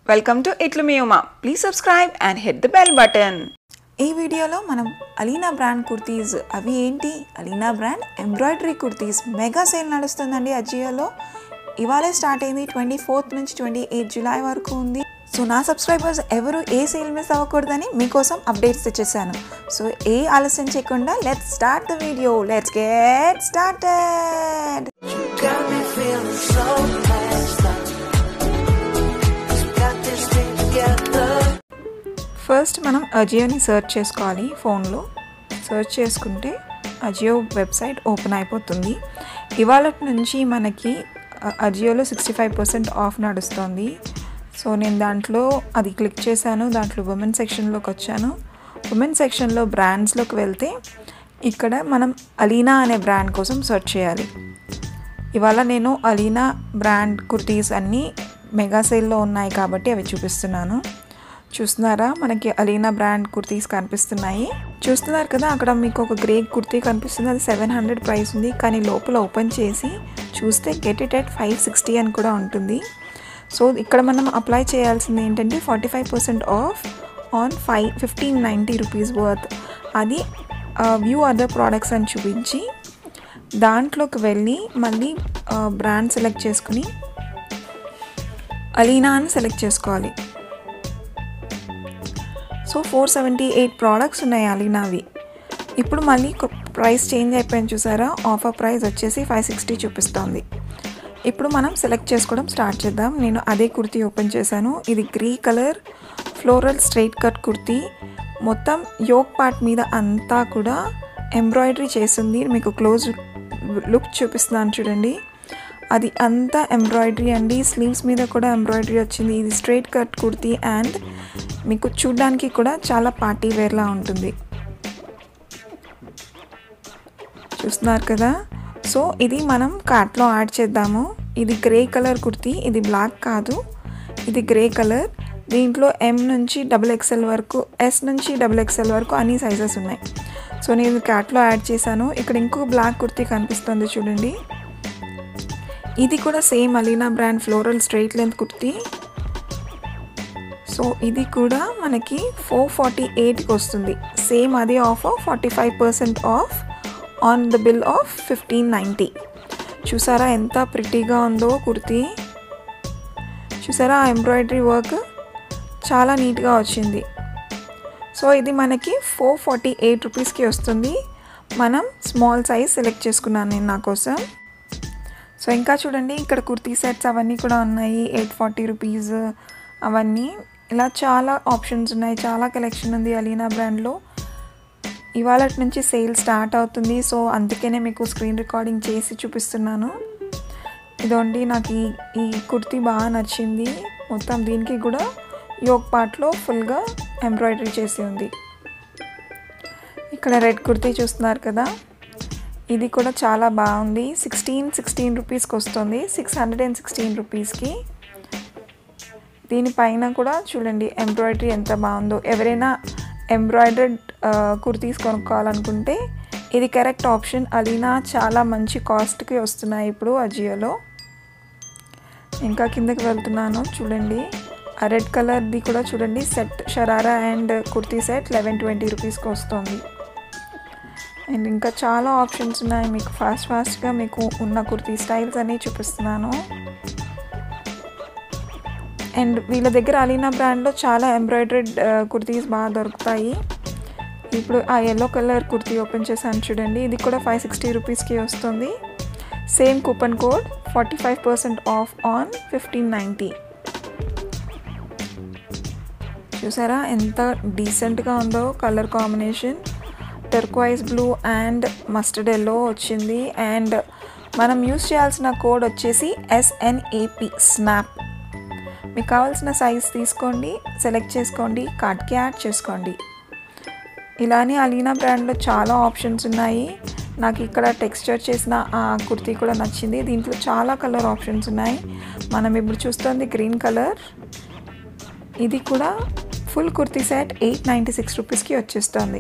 Welcome to ఇట్లు మీ Uma please subscribe and hit the bell button ఈ వీడియోలో మనం అలీనా బ్రాండ్ కుర్తీస్ అవి ఏంటి Alina brand embroidery kurtis mega sale నడుస్తుందండి అజియోలో ఇవాళే స్టార్ట్ అయింది ట్వంటీ ఫోర్త్ నుంచి ట్వంటీ ఎయిత్ జూలై వరకు ఉంది సో నా సబ్స్క్రైబర్స్ ఎవరు ఏ సేల్ మిస్ అవ్వకూడదని మీకోసం అప్డేట్స్ తెచ్చేసాను సో ఏ ఆలస్యం చేయకుండా let's start the video let's get started Got me feeling so passed up. Got this thing together. First మనం అజియోని సెర్చ్ చేసుకోవాలి ఫోన్లో సెర్చ్ చేసుకుంటే అజియో వెబ్సైట్ ఓపెన్ అయిపోతుంది ఇవాళ నుంచి మనకి అ- అజియోలో సిక్స్టీ ఫైవ్ పర్సెంట్ ఆఫ్ నడుస్తుంది సో నేను దాంట్లో అది క్లిక్ చేశాను దాంట్లో ఉమెన్ సెక్షన్లోకి వచ్చాను ఉమెన్ సెక్షన్లో బ్రాండ్స్లోకి వెళ్తే ఇక్కడ మనం అలీనా అనే బ్రాండ్ కోసం సెర్చ్ చేయాలి ఇవాళ నేను అలీనా బ్రాండ్ కుర్తీస్ అన్నీ మెగా సేల్లో ఉన్నాయి కాబట్టి అవి చూపిస్తున్నాను చూస్తున్నారా మనకి అలీనా బ్రాండ్ కుర్తీస్ కనిపిస్తున్నాయి చూస్తున్నారు కదా అక్కడ మీకు ఒక గ్రే కుర్తీ కనిపిస్తుంది అది సెవెన్ హండ్రెడ్ ప్రైస్ ఉంది కానీ లోపల ఓపెన్ చేసి చూస్తే get it at five sixty అని కూడా ఉంటుంది సో ఇక్కడ మనం అప్లై చేయాల్సింది ఏంటంటే forty five percent off on five fifteen ninety rupees worth అది వ్యూ అదర్ ప్రోడక్ట్స్ అని చూపించి దాంట్లోకి వెళ్ళి మళ్ళీ బ్రాండ్ సెలెక్ట్ చేసుకుని అలీనా అని సెలెక్ట్ చేసుకోవాలి so four seventy eight products ఉన్నాయి అలీనావి ఇప్పుడు మళ్ళీ ప్రైస్ చేంజ్ అయిపోయింది చూసారా ఆఫర్ ప్రైస్ వచ్చేసి ఫైవ్ సిక్స్టీ చూపిస్తోంది ఇప్పుడు మనం సెలెక్ట్ చేసుకోవడం స్టార్ట్ చేద్దాం నేను అదే కుర్తీ ఓపెన్ చేశాను ఇది grey colour floral straight cut kurti మొత్తం యోక్ పార్ట్ మీద అంతా కూడా ఎంబ్రాయిడరీ చేసింది మీకు క్లోజ్ లుక్ చూపిస్తున్నాను చూడండి అది అంతా ఎంబ్రాయిడరీ అండి స్లీవ్స్ మీద కూడా ఎంబ్రాయిడరీ వచ్చింది ఇది స్ట్రైట్ కట్ కుర్తీ అండ్ మీకు చూడ్డానికి కూడా చాలా పార్టీ వేర్లా ఉంటుంది చూస్తున్నారు కదా సో ఇది మనం కార్ట్లో యాడ్ చేద్దాము ఇది గ్రే కలర్ కుర్తీ ఇది బ్లాక్ కాదు ఇది గ్రే కలర్ దీంట్లో ఎం నుంచి డబుల్ ఎక్స్ఎల్ వరకు ఎస్ నుంచి డబుల్ ఎక్స్ఎల్ వరకు అన్ని సైజెస్ ఉన్నాయి సో నేను కార్ట్లో యాడ్ చేశాను ఇక్కడ ఇంకొక బ్లాక్ కుర్తీ కనిపిస్తుంది చూడండి ఇది కూడా same Alina brand floral straight length kurti so ఇది కూడా మనకి ఫోర్ ఫార్టీ ఎయిట్కి వస్తుంది సేమ్ అదే offer forty five percent off on the bill of fifteen ninety చూసారా ఎంత ప్రిటీగా ఉందో కుర్తీ చూసారా ఆ ఎంబ్రాయిడరీ వర్క్ చాలా నీట్గా వచ్చింది సో ఇది మనకి ఫోర్ ఫార్టీ ఎయిట్ రూపీస్కి వస్తుంది మనం స్మాల్ సైజ్ సెలెక్ట్ చేసుకున్నాను నేను నా కోసం సో ఇంకా చూడండి ఇక్కడ కుర్తీ సెట్స్ అవన్నీ కూడా ఉన్నాయి ఎయిట్ ఫార్టీ రూపీస్ అవన్నీ ఇలా చాలా ఆప్షన్స్ ఉన్నాయి చాలా కలెక్షన్ ఉంది అలీనా బ్రాండ్లో ఇవాళ నుంచి సేల్ స్టార్ట్ అవుతుంది సో అందుకనే మీకు స్క్రీన్ రికార్డింగ్ చేసి చూపిస్తున్నాను ఇదోండి నాకు ఈ ఈ కుర్తీ బాగా నచ్చింది మొత్తం దీనికి కూడా యోగ్ పార్ట్లో ఫుల్గా ఎంబ్రాయిడరీ చేసి ఉంది ఇక్కడ రెడ్ కుర్తీ చూస్తున్నారు కదా ఇది కూడా చాలా బాగుంది సిక్స్టీన్ సిక్స్టీన్ రూపీస్కి వస్తుంది సిక్స్ హండ్రెడ్ అండ్ సిక్స్టీన్ రూపీస్కి దీనిపైన కూడా చూడండి ఎంబ్రాయిడరీ ఎంత బాగుందో ఎవరైనా ఎంబ్రాయిడర్డ్ కుర్తీస్ కొనుక్కోవాలనుకుంటే ఇది కరెక్ట్ ఆప్షన్ అలీనా చాలా మంచి కాస్ట్కి వస్తున్నాయి ఇప్పుడు అజియోలో ఇంకా కిందకి వెళ్తున్నాను చూడండి ఆ రెడ్ కలర్ది కూడా చూడండి set sharara and kurti set eleven twenty రూపీస్కి వస్తుంది అండ్ ఇంకా చాలా ఆప్షన్స్ ఉన్నాయి మీకు ఫాస్ట్ ఫాస్ట్గా మీకు ఉన్న కుర్తీ స్టైల్స్ అన్నీ చూపిస్తున్నాను అండ్ వీళ్ళ దగ్గర అలీనా బ్రాండ్లో చాలా ఎంబ్రాయిడరీడ్ కుర్తీస్ బాగా దొరుకుతాయి ఇప్పుడు ఆ ఎల్లో కలర్ కుర్తీ ఓపెన్ చేశాను చూడండి ఇది కూడా ఫైవ్ సిక్స్టీ రూపీస్కి వస్తుంది same coupon code forty five percent off on fifteen ninety చూసారా ఎంత డీసెంట్గా ఉందో colour combination turquoise blue and mustard yellow వచ్చింది అండ్ మనం యూస్ చేయాల్సిన కోడ్ వచ్చేసి ఎస్ఎన్ఏపి స్నాప్ మీకు కావాల్సిన సైజ్ తీసుకోండి సెలెక్ట్ చేసుకోండి కార్డ్కి యాడ్ చేసుకోండి ఇలానే అలీనా బ్రాండ్లో చాలా ఆప్షన్స్ ఉన్నాయి నాకు ఇక్కడ టెక్స్చర్ చేసిన ఆ కుర్తీ కూడా నచ్చింది దీంట్లో చాలా కలర్ ఆప్షన్స్ ఉన్నాయి మనం ఇప్పుడు చూస్తుంది గ్రీన్ కలర్ ఇది కూడా full kurti set eight ninety six రూపీస్కి వచ్చేస్తుంది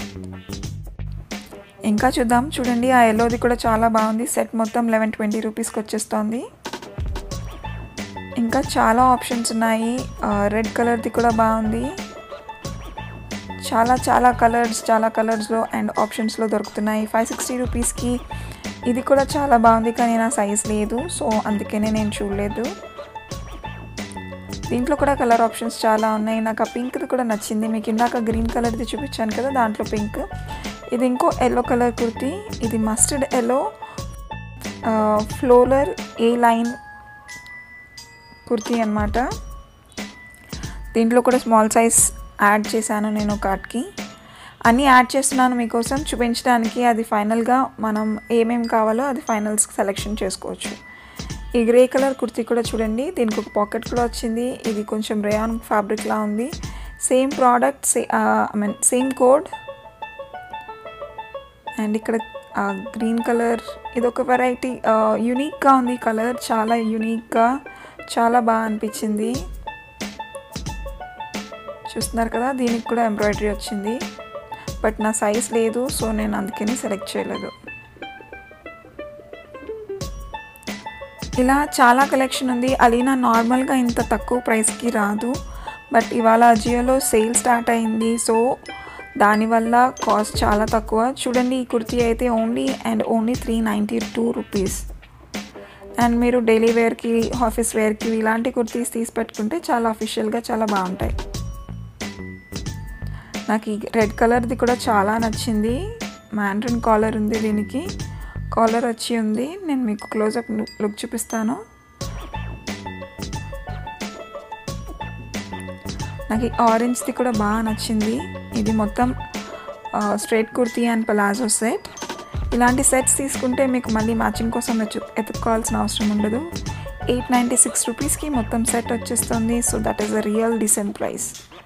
ఇంకా చూద్దాం చూడండి ఆ ఎల్లోది కూడా చాలా బాగుంది సెట్ మొత్తం లెవెన్ ట్వంటీ రూపీస్కి వచ్చేస్తుంది ఇంకా చాలా ఆప్షన్స్ ఉన్నాయి రెడ్ కలర్ది కూడా బాగుంది చాలా చాలా కలర్స్ చాలా కలర్స్లో అండ్ ఆప్షన్స్లో దొరుకుతున్నాయి ఫైవ్ సిక్స్టీ రూపీస్కి ఇది కూడా చాలా బాగుంది కానీ నా సైజ్ లేదు సో అందుకనే నేను చూడలేదు దీంట్లో కూడా కలర్ ఆప్షన్స్ చాలా ఉన్నాయి నాకు ఆ పింక్ది కూడా నచ్చింది మీకు ఇందాక గ్రీన్ కలర్ది చూపించాను కదా దాంట్లో పింక్ ఇది ఇంకో ఎల్లో కలర్ కుర్తి ఇది mustard yellow floral A line kurti అనమాట దీంట్లో కూడా స్మాల్ సైజ్ యాడ్ చేశాను నేను కార్ట్కి అన్నీ యాడ్ చేస్తున్నాను మీకోసం చూపించడానికి అది ఫైనల్గా మనం ఏమేమి కావాలో అది ఫైనల్స్ సెలెక్షన్ చేసుకోవచ్చు ఈ గ్రే కలర్ కుర్తీ కూడా చూడండి దీనికి ఒక పాకెట్ కూడా వచ్చింది ఇది కొంచెం రేయాన్ ఫ్యాబ్రిక్లా ఉంది same product say I mean same code and ఇక్కడ గ్రీన్ కలర్ ఇది ఒక వెరైటీ యూనిక్గా ఉంది కలర్ చాలా యూనిక్గా చాలా బాగా అనిపించింది చూస్తున్నారు కదా దీనికి కూడా ఎంబ్రాయిడరీ వచ్చింది బట్ నా సైజ్ లేదు సో నేను అందుకని సెలెక్ట్ చేయలేదు ఇలా చాలా కలెక్షన్ ఉంది అలీనా నార్మల్గా ఇంత తక్కువ ప్రైస్కి రాదు బట్ ఇవాళ జియోలో సేల్ స్టార్ట్ అయింది సో దానివల్ల కాస్ట్ చాలా తక్కువ చూడండి ఈ కుర్తీ అయితే only and only three ninety two rupees and మీరు డైలీ వేర్కి ఆఫీస్ వేర్కి ఇలాంటి కుర్తీస్ తీసి పెట్టుకుంటే చాలా అఫీషియల్గా చాలా బాగుంటాయి నాకు ఈ రెడ్ కలర్ది కూడా చాలా నచ్చింది మ్యాండ్రిన్ కాలర్ ఉంది దీనికి కాలర్ వచ్చి ఉంది నేను మీకు క్లోజప్ లుక్ చూపిస్తాను నాకు ఈ ఆరెంజ్ది కూడా బాగా నచ్చింది ఇది మొత్తం straight kurti and palazzo set ఇలాంటి సెట్స్ తీసుకుంటే మీకు మళ్ళీ మ్యాచింగ్ కోసం వెతు ఎత్తుక్కోవాల్సిన అవసరం ఉండదు ఎయిట్ నైంటీ సిక్స్ రూపీస్కి మొత్తం సెట్ వచ్చేస్తుంది so that is a real decent price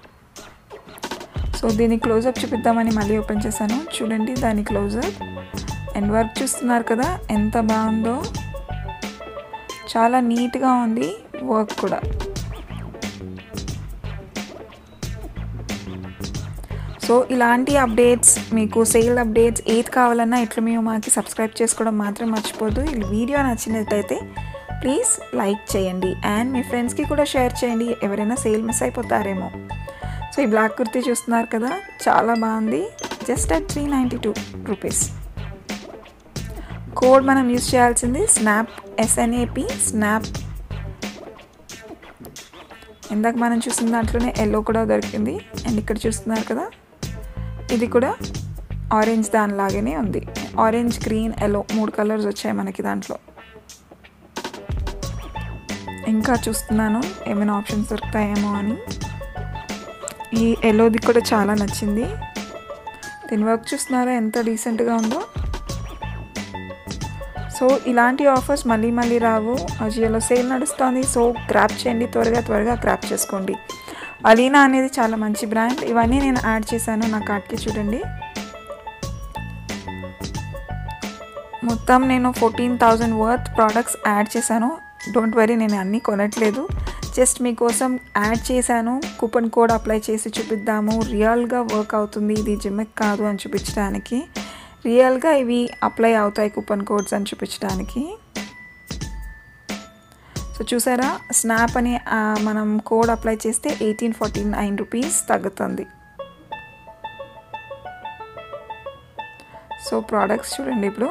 so దీని క్లోజప్ చూపిద్దామని మళ్ళీ ఓపెన్ చేశాను చూడండి దాని క్లోజప్ అండ్ వర్క్ చూస్తున్నారు కదా ఎంత బాగుందో చాలా నీట్గా ఉంది వర్క్ కూడా సో ఇలాంటి అప్డేట్స్ మీకు సేల్ అప్డేట్స్ ఏది కావాలన్నా ఇట్లా మేము మాకు సబ్స్క్రైబ్ చేసుకోవడం మాత్రం మర్చిపోద్దు ఈ వీడియో నచ్చినట్లయితే ప్లీజ్ లైక్ చేయండి అండ్ మీ ఫ్రెండ్స్కి కూడా షేర్ చేయండి ఎవరైనా సేల్ మిస్ అయిపోతారేమో సో ఈ బ్లాక్ కుర్తీ చూస్తున్నారు కదా చాలా బాగుంది just at three ninety two rupees code మనం యూజ్ చేయాల్సింది స్నాప్ ఎస్ఎన్ఏపి స్నాప్ ఇందాక మనం చూసిన దాంట్లోనే ఎల్లో కూడా దొరికింది అండ్ ఇక్కడ చూస్తున్నారు కదా ఇది కూడా ఆరెంజ్ దానిలాగానే ఉంది ఆరెంజ్ గ్రీన్ ఎల్లో మూడు కలర్స్ వచ్చాయి మనకి దాంట్లో ఇంకా చూస్తున్నాను ఏమైనా ఆప్షన్స్ దొరుకుతాయేమో అని ఈ ఎల్లోది కూడా చాలా నచ్చింది దీని వర్క్ చూస్తున్నారా ఎంత డీసెంట్గా ఉందో సో ఇలాంటి ఆఫర్స్ మళ్ళీ మళ్ళీ రావు అజియోలో సేల్ నడుస్తుంది సో గ్రాప్ చేయండి త్వరగా త్వరగా గ్రాప్ చేసుకోండి అలీనా అనేది చాలా మంచి బ్రాండ్ ఇవన్నీ నేను యాడ్ చేశాను నా కార్డ్కి చూడండి మొత్తం నేను fourteen thousand worth products add చేశాను డోంట్ వరీ నేను అన్నీ కొనట్లేదు జస్ట్ మీకోసం యాడ్ చేశాను కూపన్ కోడ్ అప్లై చేసి చూపిద్దాము రియల్గా వర్క్ అవుతుంది ఇది జిమ్మెక్ కాదు అని చూపించడానికి రియల్గా ఇవి అప్లై అవుతాయి కూపన్ కోడ్స్ అని చూపించడానికి సో చూసారా స్నాప్ అని ఆ, మనం కోడ్ అప్లై చేస్తే ఎయిటీన్ ఫార్టీ నైన్ రూపీస్ తగ్గుతుంది సో ప్రోడక్ట్స్ చూడండి ఇప్పుడు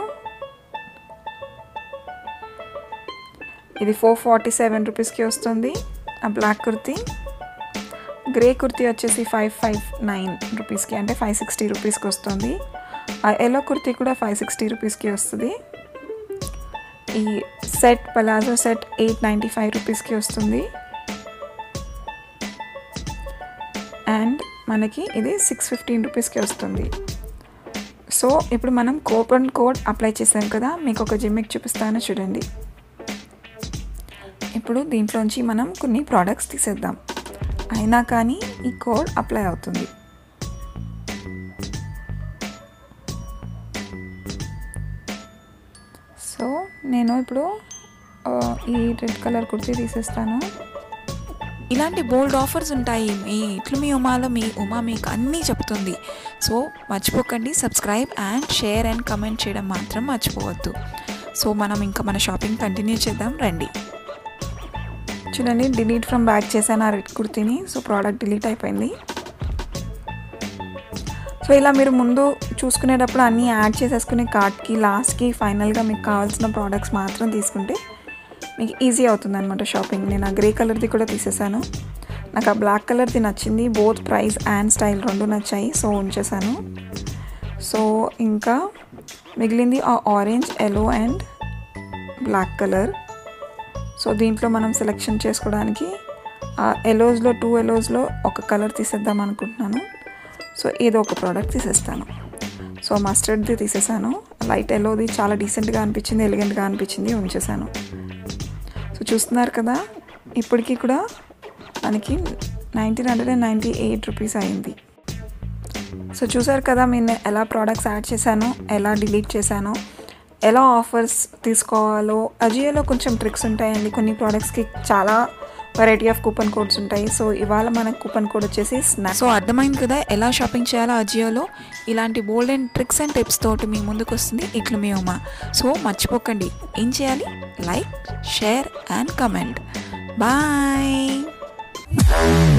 ఇది ఫోర్ ఫార్టీ సెవెన్ రూపీస్కి వస్తుంది ఆ బ్లాక్ కుర్తీ గ్రే కుర్తీ వచ్చేసి ఫైవ్ ఫైవ్ నైన్ రూపీస్కి అంటే ఫైవ్ సిక్స్టీ రూపీస్కి వస్తుంది ఆ ఎల్లో కుర్తీ కూడా ఫైవ్ సిక్స్టీ రూపీస్కి వస్తుంది ఈ set palazzo set eight ninety five రూపీస్కి వస్తుంది అండ్ మనకి ఇది సిక్స్ ఫిఫ్టీన్ రూపీస్కి వస్తుంది సో ఇప్పుడు మనం కూపన్ కోడ్ అప్లై చేసాం కదా మీకు ఒక జిమ్మిక్ చూపిస్తాను చూడండి ఇప్పుడు దీంట్లోంచి మనం కొన్ని ప్రోడక్ట్స్ తీసేద్దాం అయినా కానీ ఈ కోడ్ అప్లై అవుతుంది సో నేను ఇప్పుడు ఆ, ఈ రెడ్ కలర్ కుర్తీ తీసేస్తాను ఇలాంటి బోల్డ్ ఆఫర్స్ ఉంటాయి మీ ఇట్లు మీ ఉమాలో మీ ఉమా మీకు అన్నీ చెప్తుంది సో మర్చిపోకండి subscribe and share and comment చేయడం మాత్రం మర్చిపోవద్దు సో మనం ఇంకా మన షాపింగ్ కంటిన్యూ చేద్దాం రండి చూడండి డిలీట్ ఫ్రమ్ బ్యాక్ చేశాను ఆ రెడ్ కుర్తీని సో ప్రోడక్ట్ డిలీట్ అయిపోయింది సో ఇలా మీరు ముందు చూసుకునేటప్పుడు అన్నీ యాడ్ చేసేసుకునే కార్ట్కి లాస్ట్కి ఫైనల్గా మీకు కావాల్సిన ప్రోడక్ట్స్ మాత్రం తీసుకుంటే మీకు ఈజీ అవుతుంది అనమాట షాపింగ్ నేను ఆ గ్రే కలర్ది కూడా తీసేసాను నాకు ఆ బ్లాక్ కలర్ది నచ్చింది బోత్ ప్రైస్ అండ్ స్టైల్ రెండు నచ్చాయి సో ఉంచేసాను సో ఇంకా మిగిలింది ఆ orange yellow and black colour so దీంట్లో మనం సెలెక్షన్ చేసుకోవడానికి ఆ ఎలోస్లో టూ ఎలోస్లో ఒక కలర్ తీసేద్దాం అనుకుంటున్నాను సో ఏదో ఒక ప్రోడక్ట్ తీసేస్తాను సో మస్టర్డ్ది తీసేసాను లైట్ ఎల్లోది చాలా డీసెంట్గా అనిపించింది ఎలిగెంట్గా అనిపించింది ఉంచేసాను సో చూస్తున్నారు కదా ఇప్పటికీ కూడా మనకి nineteen hundred and ninety eight rupees అయింది సో చూసారు కదా నేను ఎలా ప్రోడక్ట్స్ యాడ్ చేశానో ఎలా డిలీట్ చేశానో ఎలా ఆఫర్స్ తీసుకోవాలో అజియోలో కొంచెం ట్రిక్స్ ఉంటాయండి కొన్ని ప్రోడక్ట్స్కి చాలా వెరైటీ ఆఫ్ కూపన్ కోడ్స్ ఉంటాయి సో ఇవాళ మనకు కూపన్ కోడ్ వచ్చేసి స్నాక్ సో అర్థమైంది కదా ఎలా షాపింగ్ చేయాలో అజియోలో ఇలాంటి bold and tricks and tips తోటి మీ ముందుకు వస్తుంది ఇట్లు మీ ఉమా సో మర్చిపోకండి ఏం చేయాలి like share and comment bye